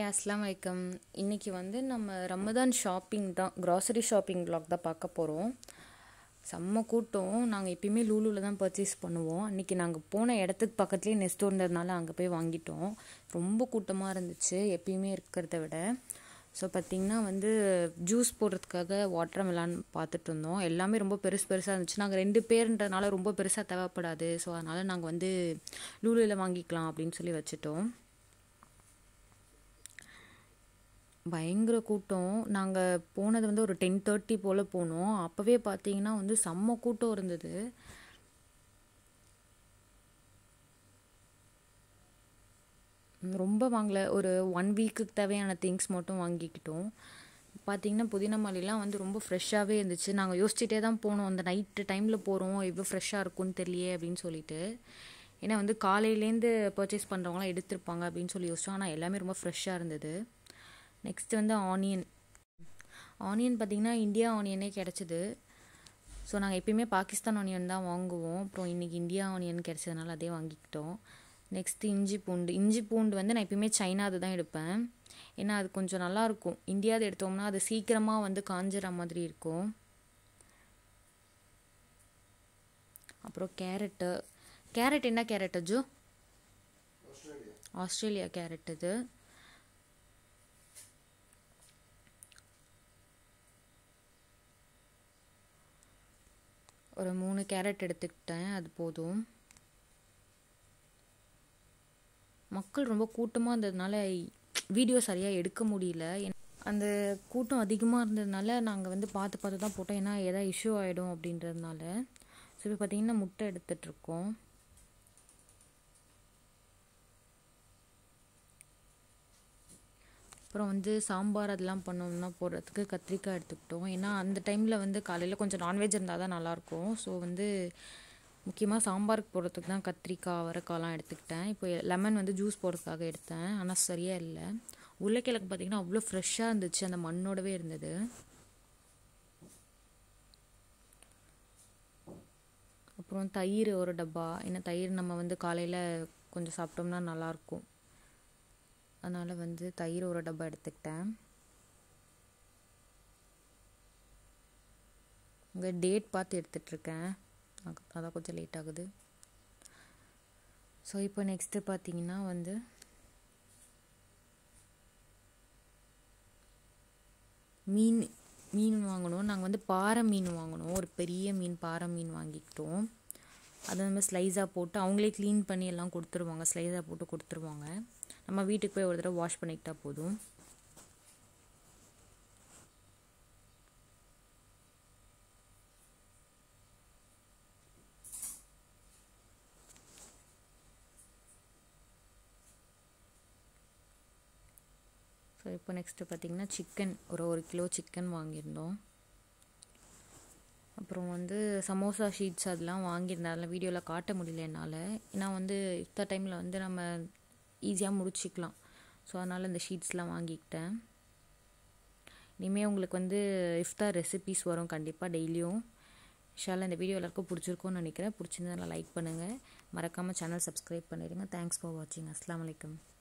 hi அஸ்லாம் வலைக்கம் இன்றைக்கி வந்து நம்ம ரமதான் ஷாப்பிங் தான் க்ராசரி ஷாப்பிங் vlog தான் பார்க்க போகிறோம் செம்ம கூட்டம் நாங்கள் எப்பயுமே லூலூவில் தான் பர்ச்சேஸ் பண்ணுவோம் அன்றைக்கி நாங்கள் போன இடத்துக்கு பக்கத்துலேயே நெஸ்ட் இருந்ததுனால அங்கே போய் வாங்கிட்டோம் ரொம்ப கூட்டமாக இருந்துச்சு எப்பயுமே இருக்கிறத விட ஸோ பார்த்திங்கன்னா வந்து ஜூஸ் போடுறதுக்காக வாட்டர் மெலான் பார்த்துட்டு இருந்தோம் எல்லாமே ரொம்ப பெருசு பெருசாக இருந்துச்சு நாங்கள் ரெண்டு பேருன்றனால ரொம்ப பெருசாக தேவைப்படாது ஸோ அதனால் நாங்கள் வந்து லூலூவில் வாங்கிக்கலாம் அப்படின்னு சொல்லி வச்சுட்டோம் பயங்கர கூட்டம் நாங்கள் போனது வந்து ஒரு டென் தேர்ட்டி போல் போனோம் அப்போவே பார்த்தீங்கன்னா வந்து செம்ம கூட்டம் இருந்தது ம், ரொம்ப வாங்கல ஒரு ஒன் வீக்குக்கு தேவையான திங்ஸ் மட்டும் வாங்கிக்கிட்டோம் பார்த்தீங்கன்னா புதினா மல்லிலாம் வந்து ரொம்ப ஃப்ரெஷ்ஷாகவே இருந்துச்சு நாங்கள் யோசிச்சுட்டே தான் போனோம் அந்த நைட்டு டைமில் போகிறோம் எவ்வளோ ஃப்ரெஷ்ஷாக இருக்கும்னு தெரியலையே அப்படின்னு சொல்லிட்டு ஏன்னா வந்து காலையிலேருந்து பர்ச்சேஸ் பண்ணுறவங்களாம் எடுத்திருப்பாங்க அப்படின்னு சொல்லி யோசிச்சோம் ஆனால் எல்லாமே ரொம்ப ஃப்ரெஷ்ஷாக இருந்தது நெக்ஸ்ட் வந்து ஆனியன் ஆனியன் பார்த்திங்கன்னா இந்தியா ஆனியனே கிடச்சிது ஸோ நாங்கள் எப்பயுமே பாகிஸ்தான் ஆனியன் தான் வாங்குவோம் அப்புறம் இன்றைக்கி இந்தியா ஆனியன் கிடச்சதுனால அதே வாங்கிக்கிட்டோம் நெக்ஸ்ட்டு இஞ்சி பூண்டு இஞ்சி பூண்டு வந்து நான் எப்பயுமே சைனாது தான் எடுப்பேன் ஏன்னா அது கொஞ்சம் நல்லாயிருக்கும் இந்தியாவது எடுத்தோம்னா அது சீக்கிரமாக வந்து காஞ்சிற மாதிரி இருக்கும் அப்புறம் கேரட்டு கேரட் என்ன கேரட் அஜு ஆஸ்திரேலியா கேரட் இது ஒரு மூணு கேரட் எடுத்துக்கிட்டேன் அது போதும் மக்கள் ரொம்ப கூட்டமாக இருந்ததுனால வீடியோ சரியாக எடுக்க முடியல ஏன்னா, அந்த கூட்டம் அதிகமாக இருந்ததுனால நாங்கள் வந்து பார்த்து பார்த்து தான் போட்டோம் ஏன்னா எதாவது இஷ்யூ ஆகிடும் அப்படின்றதுனால ஸோ இப்போ பார்த்தீங்கன்னா முட்டை எடுத்துட்ருக்கோம் அப்புறம் வந்து சாம்பார் அதெல்லாம் பண்ணோம்னா போடுறதுக்கு கத்திரிக்காய் எடுத்துக்கிட்டோம் ஏன்னா அந்த டைமில் வந்து காலையில் கொஞ்சம் நான்வெஜ் இருந்தால் தான் நல்லாயிருக்கும் ஸோ வந்து முக்கியமாக சாம்பாருக்கு போடுறதுக்கு தான் கத்திரிக்காய் அவரைக்காய்லாம் எடுத்துக்கிட்டேன் இப்போ லெமன் வந்து ஜூஸ் போடுறதுக்காக எடுத்தேன் ஆனால் சரியாக இல்லை உருளைக்கிழங்கு பார்த்திங்கன்னா அவ்வளோ ஃப்ரெஷ்ஷாக இருந்துச்சு அந்த மண்ணோடவே இருந்தது அப்புறம் தயிர் ஒரு டப்பா ஏன்னா தயிர் நம்ம வந்து காலையில் கொஞ்சம் சாப்பிட்டோம்னா நல்லாயிருக்கும் அதனால் வந்து தயிர் ஒரு டப்பா எடுத்துக்கிட்டேன் இங்கே டேட் பார்த்து எடுத்துட்ருக்கேன் அதான் கொஞ்சம் லேட் ஆகுது ஸோ இப்போ நெக்ஸ்ட்டு பார்த்தீங்கன்னா வந்து மீன் மீன் வாங்கணும் நாங்கள் வந்து பாறை மீன் வாங்கினோம் ஒரு பெரிய மீன் பாறை மீன் வாங்கிக்கிட்டோம் அதை நம்ம ஸ்லைஸாக போட்டு அவங்களே க்ளீன் பண்ணி எல்லாம் கொடுத்துருவாங்க ஸ்லைஸாக போட்டு கொடுத்துருவாங்க நம்ம வீட்டுக்கு போய் ஒரு தடவை வாஷ் பண்ணிக்கிட்டா போதும் ஸோ இப்போ நெக்ஸ்ட்டு பார்த்தீங்கன்னா சிக்கன் ஒரு ஒரு கிலோ சிக்கன் வாங்கியிருந்தோம் அப்புறம் வந்து சமோசா ஷீட்ஸ் அதெல்லாம் வாங்கியிருந்தேன் அதெல்லாம் வீடியோவில் காட்ட முடியல என்னால் ஏன்னா வந்து இஃப்தார் டைமில் வந்து நம்ம ஈஸியாக முடிச்சிக்கலாம் ஸோ அதனால் இந்த ஷீட்ஸ்லாம் வாங்கிக்கிட்டேன் இனிமேல் உங்களுக்கு வந்து இஃப்தார் ரெசிபீஸ் வரும் கண்டிப்பாக டெய்லியும் ஷால இந்த வீடியோ எல்லாருக்கும் பிடிச்சிருக்கும்னு நினைக்கிறேன் பிடிச்சிருந்தா லைக் பண்ணுங்கள் மறக்காமல் சேனல் சப்ஸ்கிரைப் பண்ணிடுங்க தேங்க்ஸ் ஃபார் வாட்சிங் அஸ்லாம் வலைக்கம்